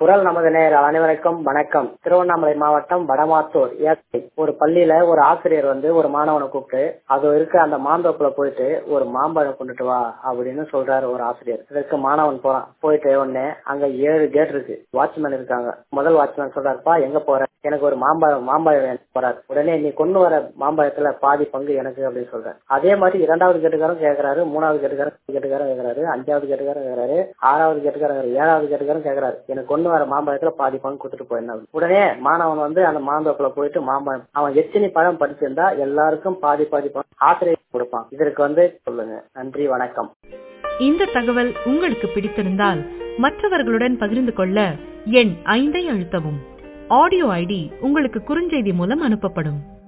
குரல் நமது நேயர் அனைவருக்கும் வணக்கம் திருவண்ணாமலை மாவட்டம் வடமாத்தூர் ஏத்தை ஒரு பள்ளியில ஒரு ஆசிரியர் வந்து ஒரு மாணவனை கூப்பிட்டு அது இருக்க அந்த மாந்தோப்புல போயிட்டு ஒரு மாம்பழம் கொண்டுட்டு வா அப்படின்னு சொல்றாரு ஒரு ஆசிரியர் இதற்கு மாணவன் போறான் போயிட்டு உடனே அங்க ஏழு கேட் இருக்கு வாட்ச்மேன் இருக்காங்க முதல் வாட்ச்மேன் சொல்றாருப்பா எங்க போற எனக்கு ஒரு மாம்பழம் மாம்பழம் வேணும் போறாரு உடனே நீ கொண்டு வர மாம்பழத்துல பாதி பங்கு எனக்கு அப்படின்னு சொல்றாரு அதே மாதிரி இரண்டாவது கேட்டுக்காரன் கேக்குறாரு மூணாவது கேட்டுக்காரன் கேட்டுக்காரன் கேக்குறாரு அஞ்சாவது கேட்டுக்காரன் கேக்குறாரு ஆறாவது கேட்டுக்காரன் கேக்குறாரு, ஏழாவது கேட்டுக்காரன் கேக்குறாரு எனக்கு கொண்டு வர மாம்பழத்துல பாதி பங்கு கொடுத்துட்டு போயிருந்தாங்க உடனே மாணவன் வந்து அந்த மாந்தோப்புல போயிட்டு மாம்பழம் அவன் எத்தனை பழம் படிச்சிருந்தா எல்லாருக்கும் பாதி பாதி பழம் ஆசிரியர் கொடுப்பான் இதற்கு வந்து சொல்லுங்க நன்றி வணக்கம் இந்த தகவல் உங்களுக்கு பிடித்திருந்தால் மற்றவர்களுடன் பகிர்ந்து கொள்ள எண் ஐந்தை அழுத்தவும் ஆடியோ ஐடி உங்களுக்கு குறுஞ்செய்தி மூலம் அனுப்பப்படும்